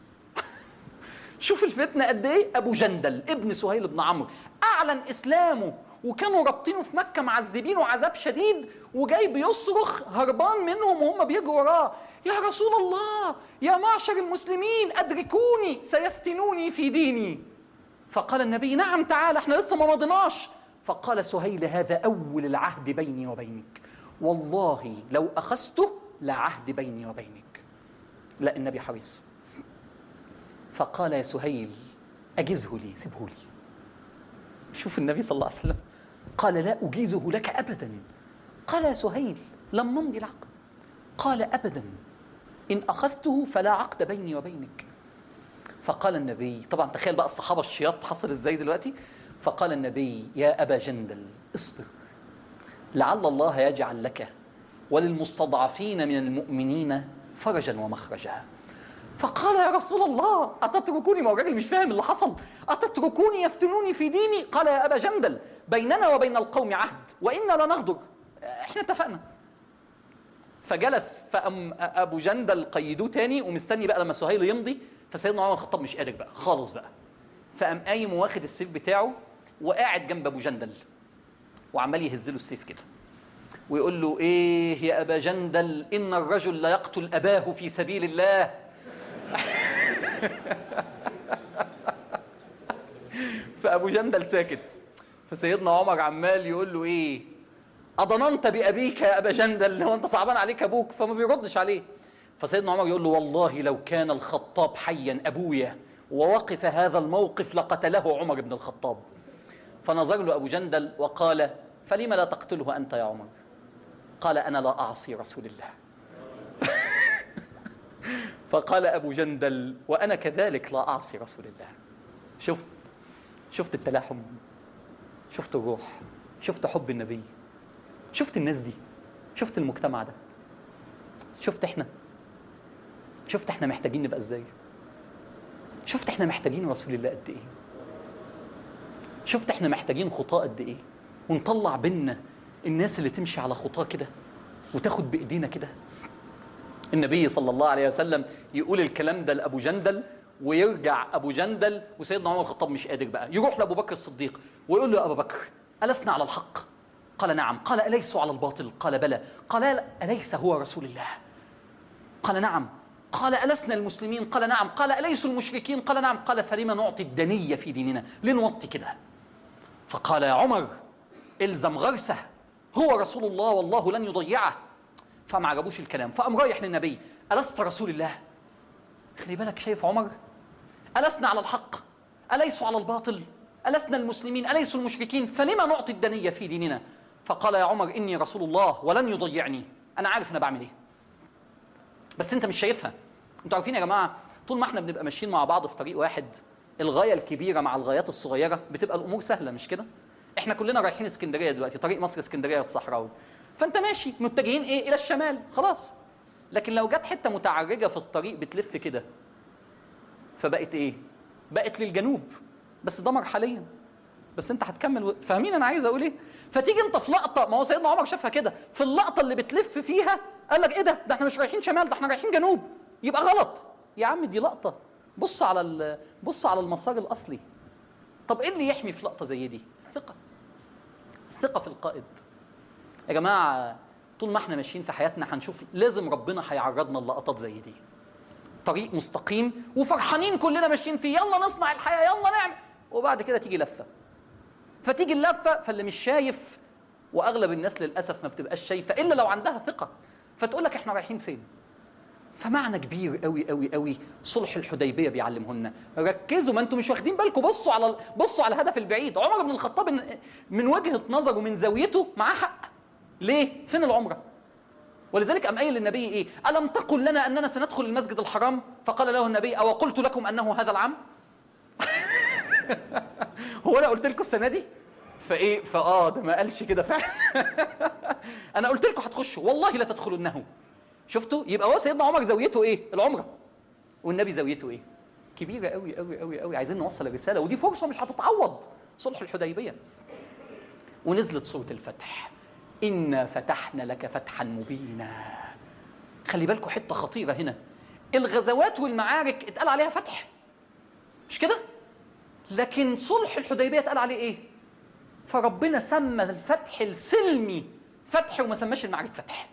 شوف الفتنه قد ايه ابو جندل ابن سهيل بن عمرو اعلن اسلامه وكانوا رابطينه في مكه معذبينه عذاب شديد وجاي بيصرخ هربان منهم وهم بيجروا وراه يا رسول الله يا معشر المسلمين ادركوني سيفتنوني في ديني فقال النبي نعم تعال احنا لسه ما مضيناش فقال سهيل هذا اول العهد بيني وبينك والله لو اخذته لعهد بيني وبينك لا النبي حريص فقال يا سهيل اجزه لي سيبه لي شوف النبي صلى الله عليه وسلم قال لا أجيزه لك أبدا قال يا سهيل لم نمضي العقد قال أبدا إن أخذته فلا عقد بيني وبينك فقال النبي طبعا تخيل بقى الصحابة الشياط حصل ازاي دلوقتي فقال النبي يا أبا جندل اصبر لعل الله يجعل لك وللمستضعفين من المؤمنين فرجا ومخرجا فقال يا رسول الله أتتركوني ما هو الراجل مش فاهم اللي حصل أتتركوني يفتنوني في ديني قال يا أبا جندل بيننا وبين القوم عهد وإنا لا نغدر احنا اتفقنا فجلس فأم أبو جندل قيدوه تاني ومستني بقى لما سهيل يمضي فسيدنا عمر الخطاب مش قادر بقى خالص بقى فقام قايم واخد السيف بتاعه وقاعد جنب أبو جندل وعمال يهز له السيف كده ويقول له ايه يا ابا جندل ان الرجل لا يقتل اباه في سبيل الله فابو جندل ساكت فسيدنا عمر عمال يقول له ايه اضننت بابيك يا ابا جندل هو انت صعبان عليك ابوك فما بيردش عليه فسيدنا عمر يقول له والله لو كان الخطاب حيا ابويا ووقف هذا الموقف لقتله عمر بن الخطاب فنظر له ابو جندل وقال فلم لا تقتله انت يا عمر قال انا لا اعصي رسول الله فقال ابو جندل وانا كذلك لا اعصي رسول الله شفت شفت التلاحم شفت الروح شفت حب النبي شفت الناس دي شفت المجتمع ده شفت احنا شفت احنا محتاجين نبقى ازاي شفت احنا محتاجين رسول الله قد ايه شفت احنا محتاجين خطاه قد ايه ونطلع بينا الناس اللي تمشي على خطاه كده وتاخد بايدينا كده النبي صلى الله عليه وسلم يقول الكلام ده لابو جندل ويرجع ابو جندل وسيدنا عمر الخطاب مش قادر بقى يروح لابو بكر الصديق ويقول له يا ابا بكر ألسنا على الحق قال نعم قال أليسوا على الباطل قال بلى قال أليس هو رسول الله قال نعم قال ألسنا المسلمين قال نعم قال أليسوا المشركين قال نعم قال فلما نعطي الدنية في ديننا لنوطي كده فقال يا عمر الزم غرسه هو رسول الله والله لن يضيعه فما عجبوش الكلام فقام رايح للنبي ألست رسول الله خلي بالك شايف عمر ألسنا على الحق أليسوا على الباطل ألسنا المسلمين أليسوا المشركين فلما نعطي الدنية في ديننا فقال يا عمر إني رسول الله ولن يضيعني أنا عارف أنا بعمل إيه بس أنت مش شايفها أنتوا عارفين يا جماعة طول ما احنا بنبقى ماشيين مع بعض في طريق واحد الغاية الكبيرة مع الغايات الصغيرة بتبقى الأمور سهلة مش كده احنا كلنا رايحين اسكندرية دلوقتي طريق مصر اسكندرية الصحراوي فأنت ماشي متجهين إيه إلى الشمال خلاص لكن لو جت حتة متعرجة في الطريق بتلف كده فبقت إيه بقت للجنوب بس ده مرحليا بس انت هتكمل و... فاهمين انا عايز اقول ايه فتيجي انت في لقطه ما هو سيدنا عمر شافها كده في اللقطه اللي بتلف فيها قال لك ايه ده ده احنا مش رايحين شمال ده احنا رايحين جنوب يبقى غلط يا عم دي لقطه بص على ال... بص على المسار الاصلي طب ايه اللي يحمي في لقطه زي دي الثقه الثقه في القائد يا جماعه طول ما احنا ماشيين في حياتنا هنشوف لازم ربنا هيعرضنا للقطات زي دي طريق مستقيم وفرحانين كلنا ماشيين فيه يلا نصنع الحياه يلا نعمل وبعد كده تيجي لفه فتيجي اللفه فاللي مش شايف واغلب الناس للاسف ما بتبقاش شايفه الا لو عندها ثقه فتقول لك احنا رايحين فين فمعنى كبير قوي قوي قوي صلح الحديبيه بيعلمه لنا ركزوا ما انتم مش واخدين بالكم بصوا على بصوا على الهدف البعيد عمر بن الخطاب من وجهه نظره ومن زاويته معاه حق ليه فين العمره ولذلك أم قايل للنبي إيه ألم تقل لنا أننا سندخل المسجد الحرام فقال له النبي أو قلت لكم أنه هذا العام هو أنا قلت لكم السنة دي فإيه فآه ده ما قالش كده فعلا أنا قلت لكم هتخشوا والله لا تدخلنه شفتوا يبقى هو سيدنا عمر زاويته إيه العمرة والنبي زاويته إيه كبيرة قوي قوي قوي قوي عايزين نوصل الرسالة ودي فرصة مش هتتعوض صلح الحديبية ونزلت سورة الفتح إنا فتحنا لك فتحا مبينا خلي بالكم حتة خطيرة هنا الغزوات والمعارك اتقال عليها فتح مش كده لكن صلح الحديبية اتقال عليه ايه فربنا سمى الفتح السلمي فتح وما سماش المعارك فتح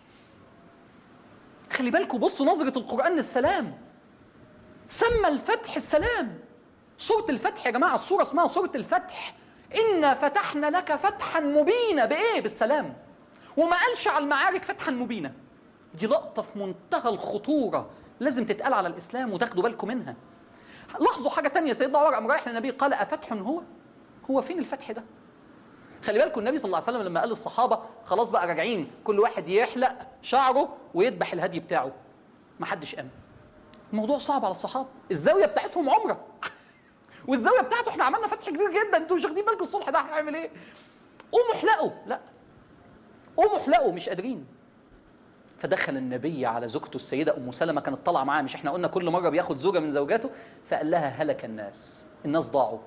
خلي بالكم بصوا نظرة القرآن للسلام سمى الفتح السلام سورة الفتح يا جماعة السورة اسمها سورة الفتح إنا فتحنا لك فتحا مبينا بإيه؟ بالسلام وما قالش على المعارك فتحا مبينا دي لقطة في منتهى الخطورة لازم تتقال على الإسلام وتاخدوا بالكم منها لاحظوا حاجة تانية سيدنا عمر قام رايح للنبي قال أفتح هو؟ هو فين الفتح ده؟ خلي بالكم النبي صلى الله عليه وسلم لما قال للصحابة خلاص بقى راجعين كل واحد يحلق شعره ويذبح الهدي بتاعه ما حدش قام الموضوع صعب على الصحابة الزاوية بتاعتهم عمرة والزاوية بتاعته احنا عملنا فتح كبير جدا انتوا مش واخدين بالكم الصلح ده هيعمل ايه؟ قوموا احلقوا لا قوموا احلقوا مش قادرين فدخل النبي على زوجته السيدة أم سلمة كانت طالعة معاه مش احنا قلنا كل مرة بياخد زوجة من زوجاته فقال لها هلك الناس الناس ضاعوا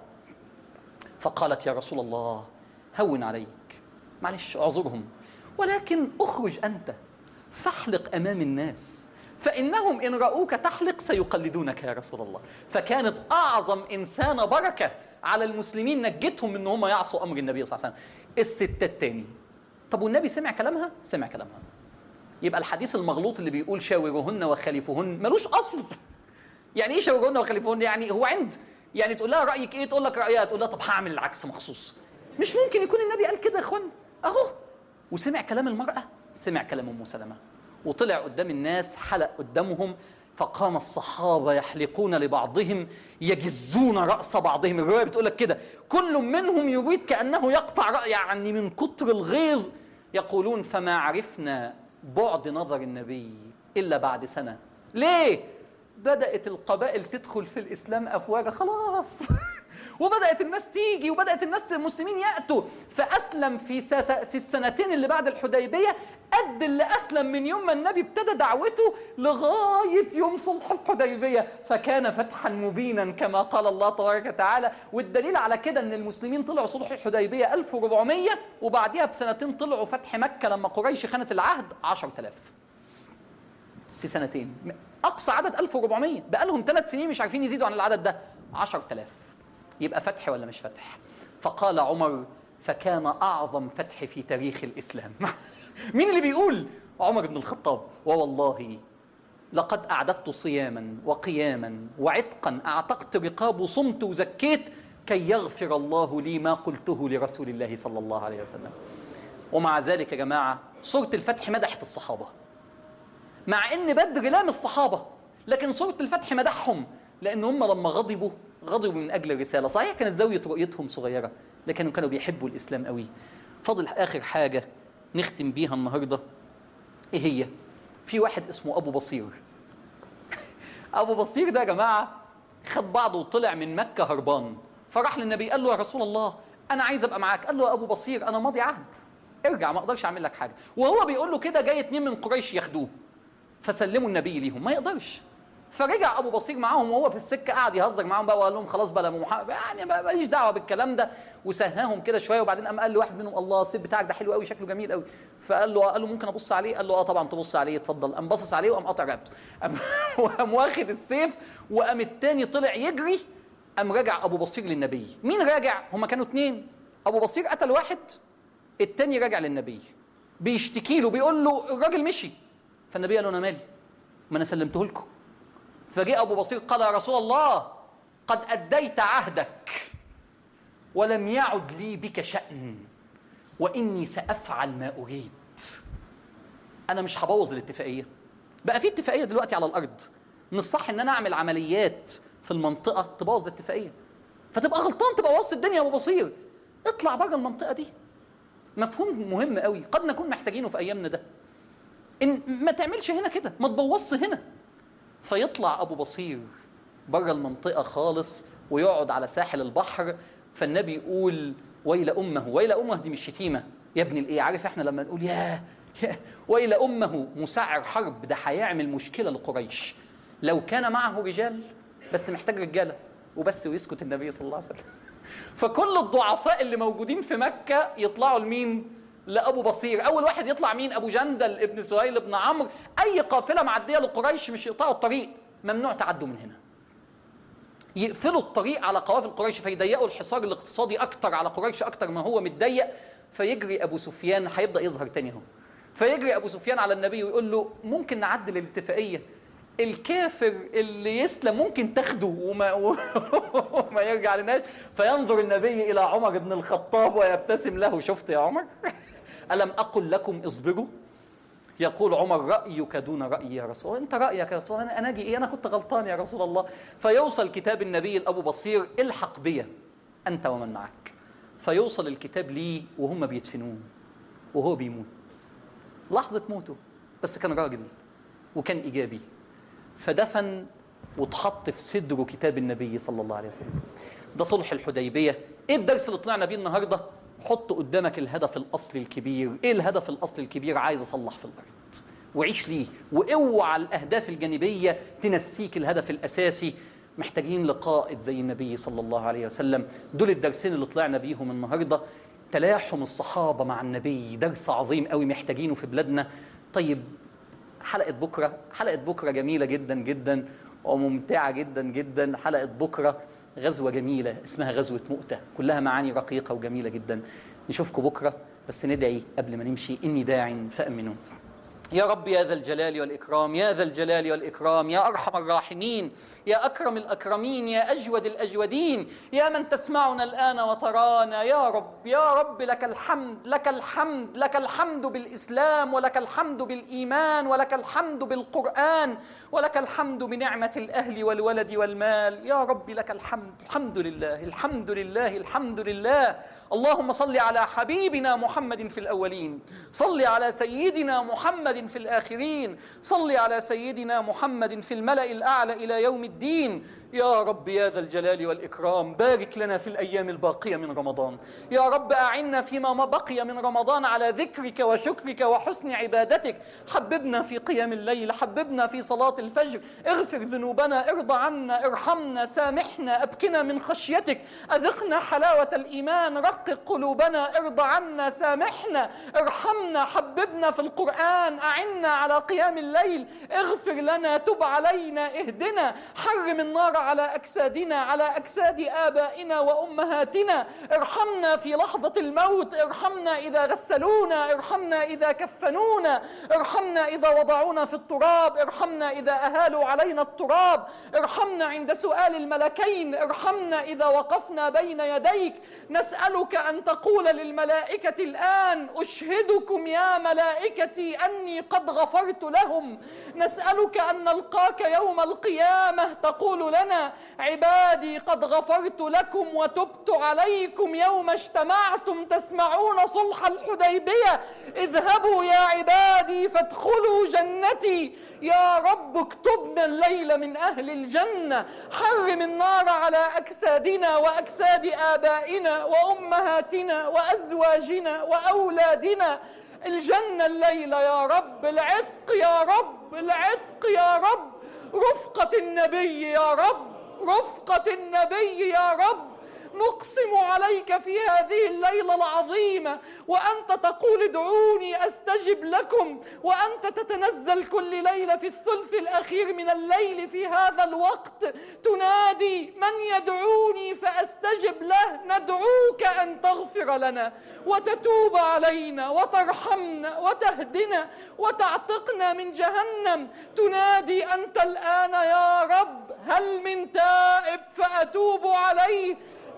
فقالت يا رسول الله هون عليك معلش اعذرهم ولكن اخرج أنت فاحلق أمام الناس فإنهم إن رأوك تحلق سيقلدونك يا رسول الله فكانت أعظم إنسانة بركة على المسلمين نجتهم من ان هم يعصوا امر النبي صلى الله عليه وسلم الستات تاني طب والنبي سمع كلامها سمع كلامها يبقى الحديث المغلوط اللي بيقول شاورهن وخالفهن ملوش اصل يعني ايه شاورهن وخالفهن يعني هو عند يعني تقول لها رايك ايه تقول لك رايها تقول لها طب هعمل العكس مخصوص مش ممكن يكون النبي قال كده يا اخوان اهو وسمع كلام المراه سمع كلام ام سلمه وطلع قدام الناس حلق قدامهم فقام الصحابة يحلقون لبعضهم يجزون رأس بعضهم الرواية بتقول لك كده كل منهم يريد كأنه يقطع رأس يعني من كتر الغيظ يقولون فما عرفنا بعد نظر النبي إلا بعد سنة ليه؟ بدأت القبائل تدخل في الإسلام أفواجا خلاص وبدات الناس تيجي وبدات الناس المسلمين ياتوا فاسلم في سات في السنتين اللي بعد الحديبيه قد اللي اسلم من يوم ما النبي ابتدى دعوته لغايه يوم صلح الحديبيه فكان فتحا مبينا كما قال الله تبارك وتعالى والدليل على كده ان المسلمين طلعوا صلح الحديبيه 1400 وبعديها بسنتين طلعوا فتح مكه لما قريش خانت العهد 10000 في سنتين اقصى عدد 1400 بقى لهم ثلاث سنين مش عارفين يزيدوا عن العدد ده 10000 يبقى فتح ولا مش فتح فقال عمر فكان اعظم فتح في تاريخ الاسلام مين اللي بيقول عمر بن الخطاب ووالله لقد اعددت صياما وقياما وعتقا اعتقت رقاب وصمت وزكيت كي يغفر الله لي ما قلته لرسول الله صلى الله عليه وسلم ومع ذلك يا جماعه سوره الفتح مدحت الصحابه مع ان بدر لام الصحابه لكن سوره الفتح مدحهم لان هم لما غضبوا غضبوا من اجل الرساله صحيح كانت زاويه رؤيتهم صغيره لكن كانوا بيحبوا الاسلام قوي فاضل اخر حاجه نختم بيها النهارده ايه هي في واحد اسمه ابو بصير ابو بصير ده يا جماعه خد بعضه وطلع من مكه هربان فراح للنبي قال له يا رسول الله انا عايز ابقى معاك قال له يا ابو بصير انا ماضي عهد ارجع ما اقدرش اعمل لك حاجه وهو بيقول له كده جاي اتنين من قريش ياخدوه فسلموا النبي ليهم ما يقدرش فرجع ابو بصير معاهم وهو في السكه قعد يهزر معاهم بقى وقال لهم خلاص بلا محمد يعني ما- ماليش دعوه بالكلام ده وسهاهم كده شويه وبعدين قام قال لواحد منهم الله السيف بتاعك ده حلو قوي شكله جميل قوي فقال له قال له ممكن ابص عليه قال له اه طبعا تبص عليه اتفضل قام باصص عليه وقام قاطع رقبته قام وقام واخد السيف وقام التاني طلع يجري قام راجع ابو بصير للنبي مين راجع هما كانوا اتنين ابو بصير قتل واحد التاني راجع للنبي بيشتكي له بيقول له الراجل مشي فالنبي قال له انا مالي ما انا سلمته لكم فجاء ابو بصير قال يا رسول الله قد اديت عهدك ولم يعد لي بك شان واني سافعل ما اريد انا مش هبوظ الاتفاقيه بقى في اتفاقيه دلوقتي على الارض مش صح ان انا اعمل عمليات في المنطقه تبوظ الاتفاقيه فتبقى غلطان تبقى وسط الدنيا يا ابو بصير اطلع بره المنطقه دي مفهوم مهم قوي قد نكون محتاجينه في ايامنا ده ان ما تعملش هنا كده ما تبوظش هنا فيطلع ابو بصير بره المنطقه خالص ويقعد على ساحل البحر فالنبي يقول ويل امه ويل امه دي مش شتيمه يا ابن الايه عارف احنا لما نقول ياه يا ويل امه مسعر حرب ده هيعمل مشكله لقريش لو كان معه رجال بس محتاج رجاله وبس ويسكت النبي صلى الله عليه وسلم فكل الضعفاء اللي موجودين في مكه يطلعوا لمين لابو بصير اول واحد يطلع مين ابو جندل ابن سهيل ابن عمرو اي قافله معديه لقريش مش يقطعوا الطريق ممنوع تعدوا من هنا يقفلوا الطريق على قوافل قريش فيضيقوا الحصار الاقتصادي اكتر على قريش اكتر ما هو متضيق فيجري ابو سفيان هيبدا يظهر تاني اهو فيجري ابو سفيان على النبي ويقول له ممكن نعدل الاتفاقيه الكافر اللي يسلم ممكن تاخده وما, وما يرجع لناش فينظر النبي الى عمر بن الخطاب ويبتسم له شفت يا عمر الم اقل لكم اصبروا يقول عمر رأيك دون رأيي يا رسول الله أنت رأيك يا رسول الله أنا أنا أجي إيه أنا كنت غلطان يا رسول الله فيوصل كتاب النبي لأبو بصير الحق بي أنت ومن معك فيوصل الكتاب ليه وهم بيدفنوه وهو بيموت لحظة موته بس كان راجل وكان إيجابي فدفن واتحط في صدره كتاب النبي صلى الله عليه وسلم ده صلح الحديبية ايه الدرس اللي طلعنا بيه النهارده حط قدامك الهدف الاصلي الكبير ايه الهدف الاصلي الكبير عايز اصلح في الارض وعيش ليه واوعى الاهداف الجانبيه تنسيك الهدف الاساسي محتاجين لقائد زي النبي صلى الله عليه وسلم دول الدرسين اللي طلعنا بيهم النهارده تلاحم الصحابه مع النبي درس عظيم قوي محتاجينه في بلادنا طيب حلقه بكره حلقه بكره جميله جدا جدا وممتعه جدا جدا حلقه بكره غزوه جميله اسمها غزوه مؤته كلها معاني رقيقه وجميله جدا نشوفكم بكره بس ندعي قبل ما نمشي اني داع فامنوا يا رب يا ذا الجلال والإكرام يا ذا الجلال والإكرام يا أرحم الراحمين يا أكرم الأكرمين يا أجود الأجودين يا من تسمعنا الآن وترانا يا رب يا رب لك الحمد لك الحمد لك الحمد بالإسلام ولك الحمد بالإيمان ولك الحمد بالقرآن ولك الحمد بنعمة الأهل والولد والمال يا رب لك الحمد الحمد لله الحمد لله الحمد لله اللهم صل على حبيبنا محمد في الأولين صل على سيدنا محمد في الآخرين صل على سيدنا محمد في الملأ الأعلى إلى يوم الدين يا رب يا ذا الجلال والإكرام بارك لنا في الأيام الباقية من رمضان يا رب أعنا فيما ما بقي من رمضان على ذكرك وشكرك وحسن عبادتك حببنا في قيام الليل حببنا في صلاة الفجر اغفر ذنوبنا ارضى عنا ارحمنا سامحنا أبكنا من خشيتك أذقنا حلاوة الإيمان رقق قلوبنا ارضى عنا سامحنا ارحمنا حببنا في القرآن أعنا على قيام الليل اغفر لنا تب علينا اهدنا حرم النار على أجسادنا على أجساد آبائنا وأمهاتنا ارحمنا في لحظة الموت ارحمنا إذا غسلونا ارحمنا إذا كفنونا ارحمنا إذا وضعونا في التراب ارحمنا إذا أهالوا علينا التراب ارحمنا عند سؤال الملكين ارحمنا إذا وقفنا بين يديك نسألك أن تقول للملائكة الآن أشهدكم يا ملائكتي أني قد غفرت لهم نسألك أن نلقاك يوم القيامة تقول لنا عبادي قد غفرت لكم وتبت عليكم يوم اجتمعتم تسمعون صلح الحديبية اذهبوا يا عبادي فادخلوا جنتي يا رب اكتبنا الليل من أهل الجنة حرم النار على أجسادنا وأجساد آبائنا وأمهاتنا وأزواجنا وأولادنا الجنة الليلة يا رب العتق يا رب العتق يا رب رفقة النبي يا رب رفقة النبي يا رب نقسم عليك في هذه الليلة العظيمة وأنت تقول ادعوني أستجب لكم وأنت تتنزل كل ليلة في الثلث الأخير من الليل في هذا الوقت تنادي من يدعوني فأستجب له ندعوك أن تغفر لنا وتتوب علينا وترحمنا وتهدنا وتعتقنا من جهنم تنادي أنت الآن يا رب هل من تائب فأتوب عليه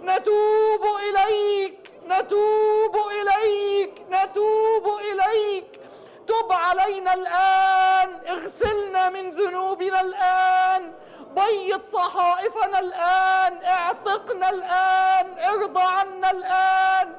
نتوب إليك نتوب إليك نتوب إليك تب علينا الآن اغسلنا من ذنوبنا الآن بيض صحائفنا الآن اعتقنا الآن ارضى عنا الآن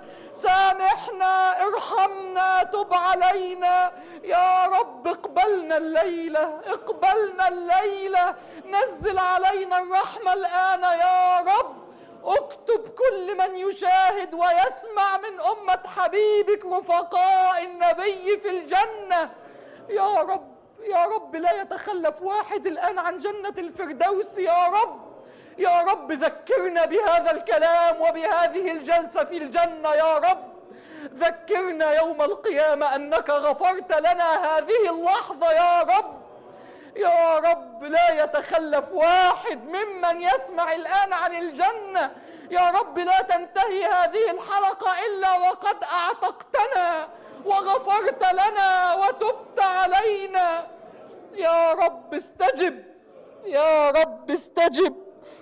سامحنا ارحمنا تب علينا يا رب اقبلنا الليلة اقبلنا الليلة نزل علينا الرحمة الآن يا رب اكتب كل من يشاهد ويسمع من أمة حبيبك رفقاء النبي في الجنة يا رب يا رب لا يتخلف واحد الآن عن جنة الفردوس يا رب يا رب ذكرنا بهذا الكلام وبهذه الجلسة في الجنة يا رب ذكرنا يوم القيامة أنك غفرت لنا هذه اللحظة يا رب يا رب لا يتخلف واحد ممن يسمع الآن عن الجنة يا رب لا تنتهي هذه الحلقة إلا وقد أعتقتنا وغفرت لنا وتبت علينا يا رب استجب يا رب استجب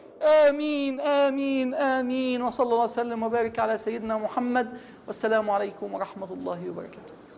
آمين آمين آمين وصلى الله وسلم وبارك على سيدنا محمد والسلام عليكم ورحمة الله وبركاته